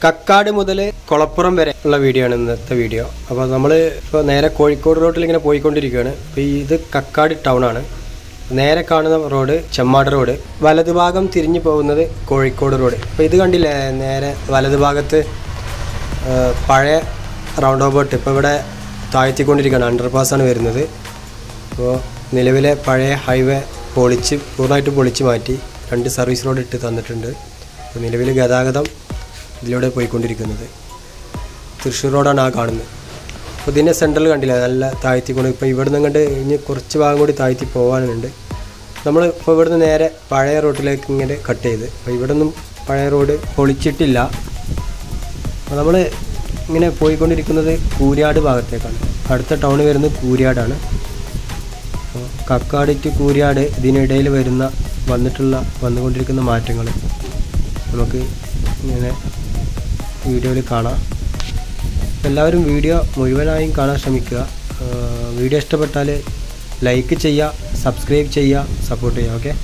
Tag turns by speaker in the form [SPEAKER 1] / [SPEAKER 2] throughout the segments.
[SPEAKER 1] കക്കാട് മുതൽ കുളപ്പുറം വരെ ഉള്ള വീഡിയോ ആണ് ഇന്നത്തെ വീഡിയോ അപ്പോൾ നമ്മൾ ഇപ്പോൾ നേരെ കോഴിക്കോട് റോഡിൽ ഇങ്ങനെ പോയിക്കൊണ്ടിരിക്കുകയാണ് അപ്പോൾ ഇത് കക്കാട് ടൗൺ ആണ് നേരെ കാണുന്ന റോഡ് ചെമ്മാട് റോഡ് വലതുഭാഗം തിരിഞ്ഞു പോകുന്നത് കോഴിക്കോട് റോഡ് അപ്പോൾ ഇത് കണ്ടില്ലേ നേരെ വലതുഭാഗത്ത് ആ, പഴയ റൗണ്ട് ഓബോട്ട് ഇപ്പോൾ ഇവിടെ താഴ്ത്തിക്കൊണ്ടിരിക്കുകയാണ് അണ്ടർപാസ്സാണ് വരുന്നത് അപ്പോൾ നിലവിലെ പഴയ ഹൈവേ പൊളിച്ച് പൂർണ്ണമായിട്ട് പൊളിച്ച് മാറ്റി രണ്ട് സർവീസ് റോഡ് ഇട്ട് തന്നിട്ടുണ്ട് അപ്പോൾ നിലവിൽ ഗതാഗതം ഇതിലൂടെ പോയിക്കൊണ്ടിരിക്കുന്നത് തൃശ്ശൂർ റോഡാണ് ആ കാണുന്നത് അപ്പോൾ ഇതിൻ്റെ സെൻട്രൽ കണ്ടില്ല നല്ല താഴ്ത്തിക്കൊണ്ട് ഇപ്പോൾ ഇവിടുന്ന് കണ്ട് ഇനി കുറച്ച് ഭാഗം കൂടി താഴ്ത്തി പോകാനുണ്ട് നമ്മൾ ഇപ്പോൾ ഇവിടുന്ന് നേരെ പഴയ റോഡിലേക്ക് ഇങ്ങനെ കട്ട് ചെയ്ത് അപ്പോൾ ഇവിടെ നിന്നും പഴയ റോഡ് പൊളിച്ചിട്ടില്ല അപ്പോൾ നമ്മൾ ഇങ്ങനെ പോയിക്കൊണ്ടിരിക്കുന്നത് കൂരിയാട് ഭാഗത്തേക്കാണ് അടുത്ത ടൗൺ വരുന്നത് കൂരിയാടാണ് അപ്പോൾ കക്കാട് ടു കൂരിയാട് ഇതിനിടയിൽ വരുന്ന വന്നിട്ടുള്ള വന്നുകൊണ്ടിരിക്കുന്ന മാറ്റങ്ങൾ നമുക്ക് ഇങ്ങനെ വീഡിയോയിൽ കാണാം എല്ലാവരും വീഡിയോ മുഴുവനായും കാണാൻ ശ്രമിക്കുക ആ, വീഡിയോ ഇഷ്ടപ്പെട്ടാൽ ലൈക്ക് ചെയ്യുക സബ്സ്ക്രൈബ് ചെയ്യുക സപ്പോർട്ട് ചെയ്യുക ഓക്കെ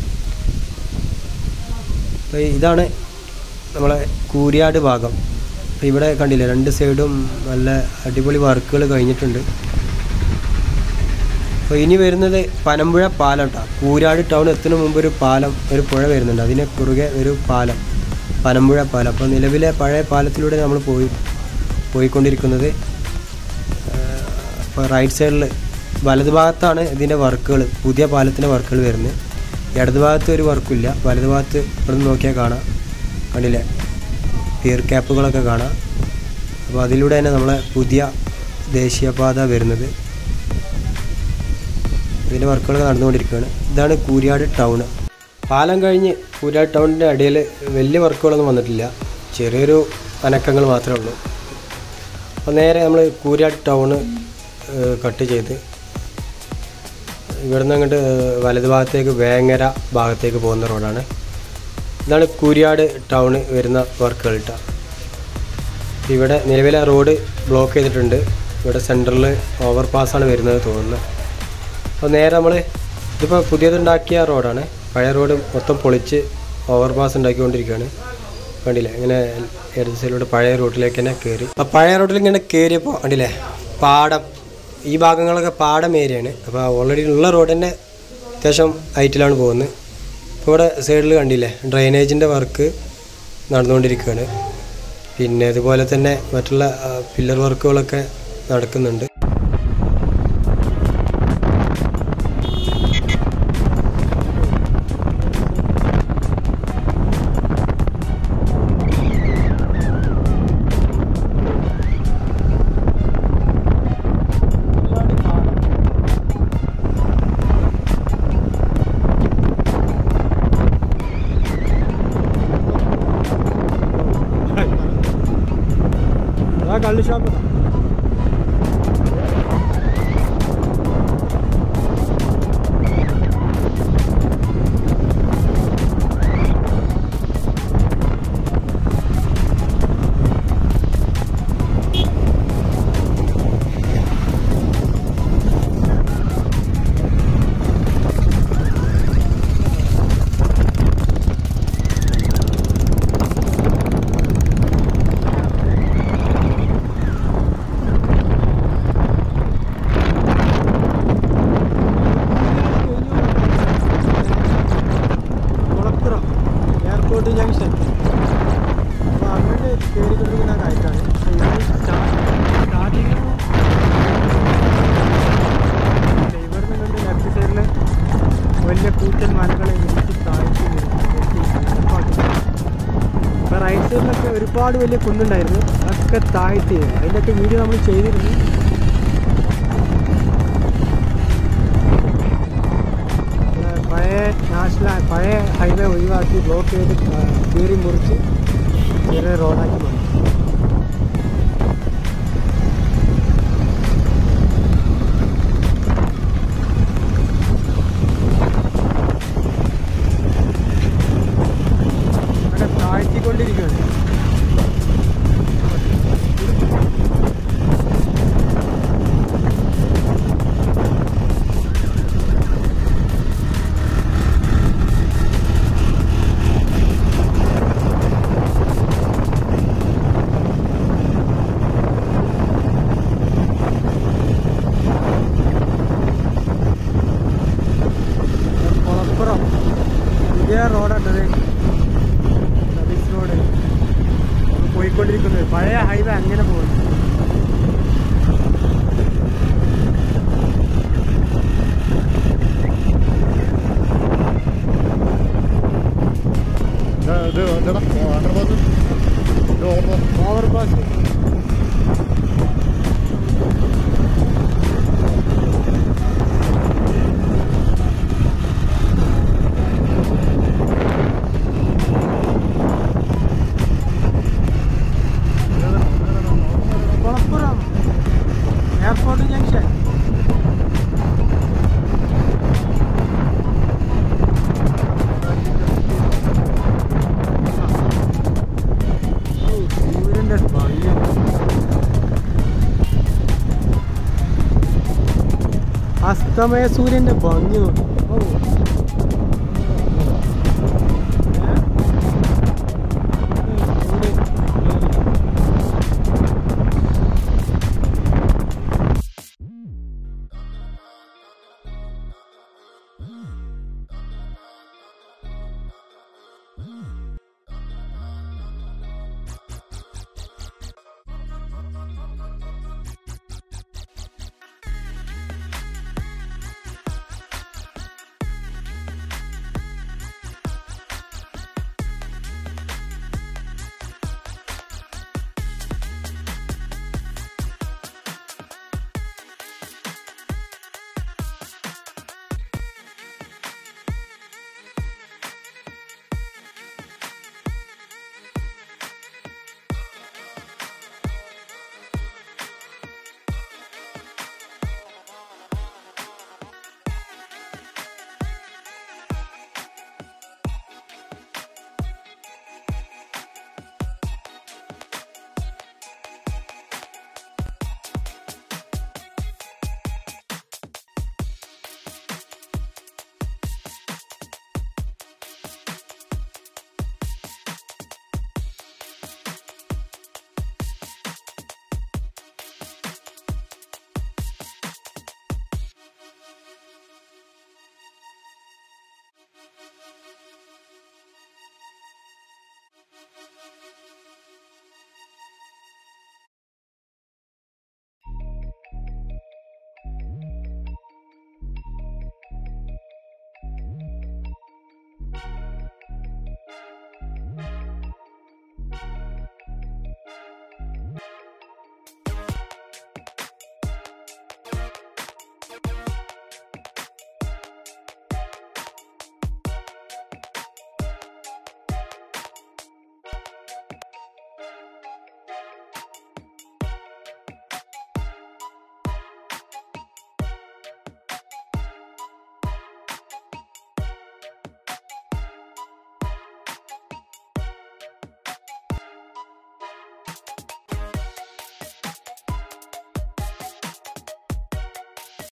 [SPEAKER 1] അപ്പോൾ ഇതാണ് നമ്മളെ കൂരിയാട് ഭാഗം അപ്പോൾ ഇവിടെ കണ്ടില്ലേ രണ്ട് സൈഡും നല്ല അടിപൊളി വർക്കുകൾ കഴിഞ്ഞിട്ടുണ്ട് അപ്പോൾ ഇനി വരുന്നത് പനമ്പുഴ പാലം കേട്ടോ കൂരാട് ടൗൺ എത്തുന്ന മുമ്പ് ഒരു പാലം ഒരു പുഴ വരുന്നുണ്ട് അതിന് കുറുകെ ഒരു പാലം പനമ്പുഴ പാലം അപ്പോൾ നിലവിലെ പഴയ പാലത്തിലൂടെ നമ്മൾ പോയി പോയിക്കൊണ്ടിരിക്കുന്നത് ഇപ്പോൾ റൈറ്റ് സൈഡിൽ വലതു ഭാഗത്താണ് ഇതിൻ്റെ വർക്കുകൾ പുതിയ പാലത്തിൻ്റെ വർക്കുകൾ വരുന്നത് ഇടത് ഭാഗത്ത് ഒരു വർക്കില്ല വലതു ഭാഗത്ത് ഇവിടെ നിന്ന് നോക്കിയാൽ കാണാം കണ്ടില്ലേ പിയർ ക്യാപ്പുകളൊക്കെ കാണാം അപ്പോൾ അതിലൂടെ തന്നെ നമ്മളെ പുതിയ ദേശീയപാത വരുന്നത് ഇതിൻ്റെ വർക്കുകൾ നടന്നുകൊണ്ടിരിക്കുകയാണ് ഇതാണ് കൂരിയാട് ടൗൺ പാലം കഴിഞ്ഞ് കൂരിയാട് ടൗണിൻ്റെ ഇടയിൽ വലിയ വർക്കുകളൊന്നും വന്നിട്ടില്ല ചെറിയൊരു അനക്കങ്ങൾ മാത്രമേ ഉള്ളൂ അപ്പോൾ നേരെ നമ്മൾ കൂരിയാട് ടൗണ് കട്ട് ചെയ്ത് ഇവിടുന്ന് അങ്ങോട്ട് വലതു ഭാഗത്തേക്ക് വേങ്ങര ഭാഗത്തേക്ക് പോകുന്ന റോഡാണ് ഇതാണ് കൂരിയാട് ടൗണ് വരുന്ന വർക്കുകൾ കേട്ടോ ഇവിടെ നിലവിലെ റോഡ് ബ്ലോക്ക് ചെയ്തിട്ടുണ്ട് ഇവിടെ സെൻറ്ററിൽ ഓവർ പാസ്സാണ് വരുന്നത് തോന്നുന്നത് അപ്പോൾ നേരെ നമ്മൾ ഇതിപ്പോൾ പുതിയതുണ്ടാക്കിയ റോഡാണ് പഴയ റോഡ് മൊത്തം പൊളിച്ച് ഓവർ പാസ് ഉണ്ടാക്കിക്കൊണ്ടിരിക്കുകയാണ് കണ്ടില്ലേ ഇങ്ങനെ ഇടത് സൈഡിലൂടെ പഴയ റോഡിലേക്ക് തന്നെ കയറി അപ്പോൾ പഴയ റോഡിൽ ഇങ്ങനെ കയറിയപ്പോൾ കണ്ടില്ലേ പാടം ഈ ഭാഗങ്ങളൊക്കെ പാടം ഏരിയയാണ് അപ്പോൾ ഓൾറെഡി ഉള്ള റോഡ് തന്നെ അത്യാവശ്യം ഹൈറ്റിലാണ് പോകുന്നത് ഇപ്പോൾ ഇവിടെ സൈഡിൽ കണ്ടില്ലേ ഡ്രെയിനേജിൻ്റെ വർക്ക് നടന്നുകൊണ്ടിരിക്കുകയാണ് പിന്നെ അതുപോലെ തന്നെ മറ്റുള്ള പില്ലർ വർക്കുകളൊക്കെ നടക്കുന്നുണ്ട് കള്ള് ഷാപ്പ് കുളപ്പുറം എയർപോർട്ട് ജംഗ്ഷൻ അപ്പോൾ അങ്ങോട്ട് കയറി കൊടുക്കുന്ന കാഴ്ചയാണ് സ്റ്റാർട്ടിങ് ഇവിടുന്ന് കണ്ട് ലെഫ്റ്റ് സൈഡിൽ വലിയ കൂറ്റൻ മലകളെ ഇടിച്ച് താഴ്ത്തി ഇപ്പോൾ റൈറ്റ് സൈഡിലൊക്കെ ഒരുപാട് വലിയ കുന്നുണ്ടായിരുന്നു അതൊക്കെ താഴ്ത്തി അതിൻ്റെയൊക്കെ വീഡിയോ നമ്മൾ ചെയ്തിരുന്നു ഇവിടെ പഴയ നാഷണൽ പഴയ ഹൈവേ ഒഴിവാക്കി ബ്ലോക്ക് ചെയ്ത് കീറി മുറിച്ച് ചെറിയ റോഡാക്കി മാറ്റി ഇവിടെ താഴ്ത്തിക്കൊണ്ടിരിക്കുകയാണ് റോഡാട്ടത് സർവീസ് റോഡ് നമ്മൾ പോയിക്കൊണ്ടിരിക്കുന്നത് പഴയ ഹൈവേ അങ്ങനെ പോകുന്നു
[SPEAKER 2] ഇത് എന്താ അണ്ടർപാസ് ഇത് overpass
[SPEAKER 1] over pass Kulappuram airport junction സൂര്യന്റെ ഭംഗി അസ്തമയ സൂര്യന്റെ ഭംഗി നോക്കി ഓ